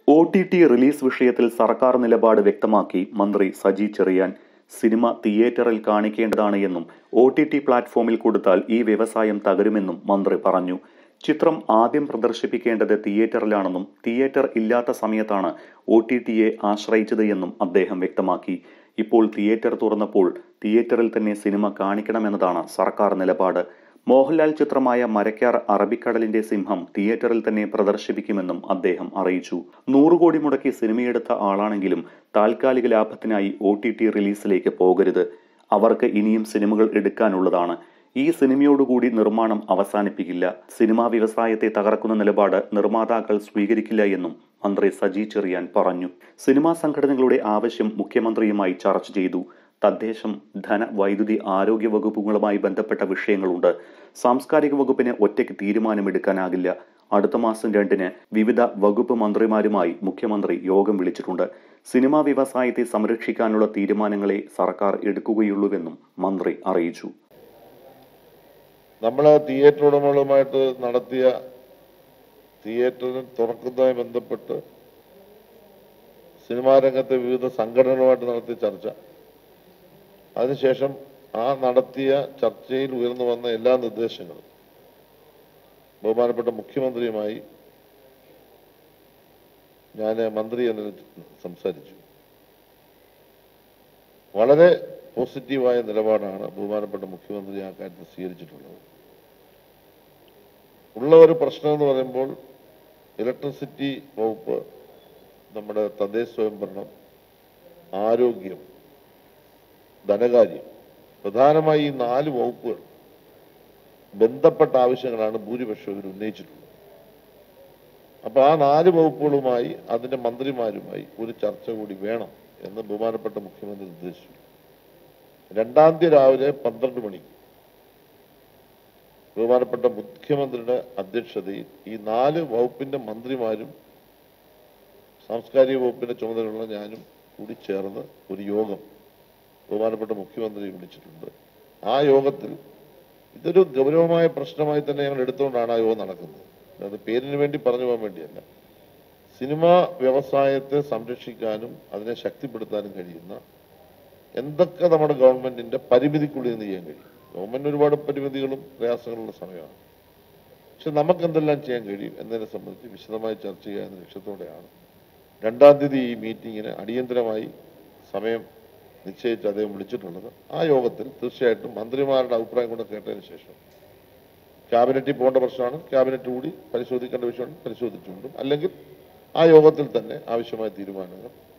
O T T release വിഷയത്തിൽ സർക്കാർ നിലപാട് വ്യക്തമാക്കി മന്ത്രി സജി ചെറിയാൻ സിനിമ തിയേറ്ററിൽ കാണിക്കേണ്ടതാണ് എന്നും ഒ ടി ടി പ്ലാറ്റ്ഫോമിൽ കൊടുത്താൽ ഈ വ്യവസായം തകരുമെന്നും മന്ത്രി പറഞ്ഞു ചിത്രം ആദ്യം പ്രദർശിപ്പിക്കേണ്ടത് തിയേറ്ററിലാണെന്നും തിയേറ്റർ ഇല്ലാത്ത സമയത്താണ് ഒ ടി ടിയെ ആശ്രയിച്ചത് എന്നും അദ്ദേഹം വ്യക്തമാക്കി ഇപ്പോൾ തിയേറ്റർ തുറന്നപ്പോൾ തിയേറ്ററിൽ തന്നെ സിനിമ കാണിക്കണമെന്നതാണ് സർക്കാർ നിലപാട് മോഹൻലാൽ ചിത്രമായ മരക്കാർ അറബിക്കടലിന്റെ സിംഹം തിയേറ്ററിൽ തന്നെ പ്രദർശിപ്പിക്കുമെന്നും അദ്ദേഹം അറിയിച്ചു നൂറ് കോടി മുടക്കി സിനിമയെടുത്ത ആളാണെങ്കിലും താൽക്കാലിക ലാഭത്തിനായി ഒ ടി ടി റിലീസിലേക്ക് പോകരുത് അവർക്ക് ഇനിയും സിനിമകൾ എടുക്കാനുള്ളതാണ് ഈ സിനിമയോടുകൂടി നിർമ്മാണം അവസാനിപ്പിക്കില്ല സിനിമാ വ്യവസായത്തെ തകർക്കുന്ന നിലപാട് നിർമ്മാതാക്കൾ സ്വീകരിക്കില്ല എന്നും മന്ത്രി സജി ചെറിയാൻ പറഞ്ഞു സിനിമാ സംഘടനകളുടെ ആവശ്യം മുഖ്യമന്ത്രിയുമായി ചർച്ച ചെയ്തു തദ്ദേശം ധന വൈദ്യുതി ആരോഗ്യ വകുപ്പുകളുമായി ബന്ധപ്പെട്ട വിഷയങ്ങളുണ്ട് സാംസ്കാരിക വകുപ്പിന് ഒറ്റയ്ക്ക് തീരുമാനമെടുക്കാനാകില്ല അടുത്ത മാസം രണ്ടിന് വിവിധ വകുപ്പ് മന്ത്രിമാരുമായി മുഖ്യമന്ത്രി യോഗം വിളിച്ചിട്ടുണ്ട് സിനിമാ വ്യവസായത്തെ സംരക്ഷിക്കാനുള്ള തീരുമാനങ്ങളെ സർക്കാർ എടുക്കുകയുള്ളൂവെന്നും മന്ത്രി അറിയിച്ചു നമ്മൾ തിയേറ്റർ ഉടമകളുമായിട്ട് നടത്തിയ തിയേറ്ററിന് തുറക്കുന്നതുമായി ബന്ധപ്പെട്ട് സിനിമാ രംഗത്തെ വിവിധ സംഘടനകളുമായിട്ട് നടത്തിയ ചർച്ച അതിനുശേഷം ആ നടത്തിയ ചർച്ചയിൽ ഉയർന്നു വന്ന എല്ലാ നിർദ്ദേശങ്ങളും ബഹുമാനപ്പെട്ട മുഖ്യമന്ത്രിയുമായി ഞാൻ മന്ത്രി എന്ന നിലയിൽ സംസാരിച്ചു വളരെ പോസിറ്റീവായ നിലപാടാണ് ബഹുമാനപ്പെട്ട മുഖ്യമന്ത്രി ആ കാര്യത്തിൽ സ്വീകരിച്ചിട്ടുള്ളത് ഉള്ള ഒരു പ്രശ്നം എന്ന് പറയുമ്പോൾ ഇലക്ട്രിസിറ്റി വകുപ്പ് നമ്മുടെ തദ്ദേശ സ്വയംഭരണം ആരോഗ്യം ധനകാര്യം പ്രധാനമായി ഈ നാല് വകുപ്പുകൾ ബന്ധപ്പെട്ട ആവശ്യങ്ങളാണ് ഭൂരിപക്ഷം ഇവർ ഉന്നയിച്ചിട്ടുള്ളത് അപ്പൊ ആ നാല് വകുപ്പുകളുമായി അതിന്റെ മന്ത്രിമാരുമായി ഒരു ചർച്ച കൂടി വേണം എന്ന് ബഹുമാനപ്പെട്ട മുഖ്യമന്ത്രി നിർദ്ദേശിച്ചു രണ്ടാം തീയതി രാവിലെ പന്ത്രണ്ട് മണിക്ക് ബഹുമാനപ്പെട്ട മുഖ്യമന്ത്രിയുടെ അധ്യക്ഷതയിൽ ഈ നാല് വകുപ്പിന്റെ മന്ത്രിമാരും സാംസ്കാരിക വകുപ്പിന്റെ ചുമതലയുള്ള ഞാനും കൂടി ചേർന്ന് ഒരു യോഗം ബഹുമാനപ്പെട്ട മുഖ്യമന്ത്രി വിളിച്ചിട്ടുണ്ട് ആ യോഗത്തിൽ ഇതൊരു ഗൗരവമായ പ്രശ്നമായി തന്നെ ഞങ്ങൾ എടുത്തുകൊണ്ടാണ് ആ യോഗം നടക്കുന്നത് അത് പേരിന് വേണ്ടി പറഞ്ഞു പോകാൻ വേണ്ടിയല്ല സിനിമാ വ്യവസായത്തെ സംരക്ഷിക്കാനും അതിനെ ശക്തിപ്പെടുത്താനും കഴിയുന്ന എന്തൊക്കെ നമ്മുടെ ഗവൺമെന്റിന്റെ പരിമിതിക്കുള്ളിൽ നിന്ന് ചെയ്യാൻ കഴിയും ഗവൺമെന്റ് ഒരുപാട് പരിമിതികളും പ്രയാസങ്ങളുള്ള സമയമാണ് പക്ഷെ നമുക്ക് എന്തെല്ലാം ചെയ്യാൻ കഴിയും എന്നതിനെ സംബന്ധിച്ച് വിശദമായി ചർച്ച ചെയ്യുക എന്ന ലക്ഷ്യത്തോടെയാണ് രണ്ടാം തീയതി ഈ മീറ്റിങ്ങിന് അടിയന്തരമായി സമയം നിശ്ചയിച്ച് അദ്ദേഹം വിളിച്ചിട്ടുള്ളത് ആ യോഗത്തിൽ തീർച്ചയായിട്ടും മന്ത്രിമാരുടെ അഭിപ്രായം കൂടെ കേട്ടതിന് ശേഷം ക്യാബിനറ്റിൽ പോകേണ്ട പ്രശ്നമാണ് ക്യാബിനറ്റ് കൂടി പരിശോധിക്കേണ്ട വിഷയമാണ് പരിശോധിച്ചുകൊണ്ടും അല്ലെങ്കിൽ ആ യോഗത്തിൽ തന്നെ ആവശ്യമായ തീരുമാനങ്ങൾ